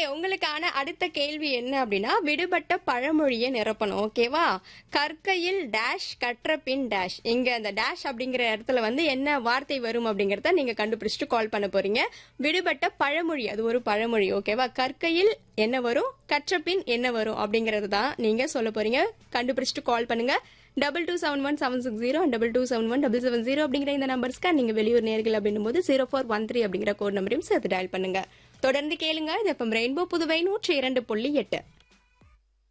உங்களுக்கான அடுத்த கேள்வி என்ன அப்படின்னா விடுபட்ட பழமொழியை நிரப்பணும் ஓகேவா கற்கையில் டேஷ் கற்ற பின் டேஷ் இங்க அந்த டேஷ் அப்படிங்கிற இடத்துல வந்து என்ன வார்த்தை வரும் அப்படிங்கறத நீங்க கண்டுபிடிச்சிட்டு கால் பண்ண போறீங்க விடுபட்ட பழமொழி அது ஒரு பழமொழி ஓகேவா கற்கையில் என்ன வரும் கற்ற பின் என்ன வரும் அப்படிங்கறது தான் நீங்க சொல்ல போறீங்க கண்டுபிடிச்சிட்டு கால் பண்ணுங்க double two seven one seven six zero double two seven one double seven zero அப்படிங்கிற இந்த நம்பர்ஸ்க்கு நீங்க வெளியூர் நேர்கள் அப்படின்னும் போது ஜீரோ ஃபோர் ஒன் த்ரீ அப்படிங்கிற கோட் நம்பரையும் சேர்த்து டயல் பண்ணுங்க தொடர்ந்து கேளுங்க இது எஃப்எம் ரெயின்போ புதுவை நூற்றி இரண்டு புள்ளி எட்டு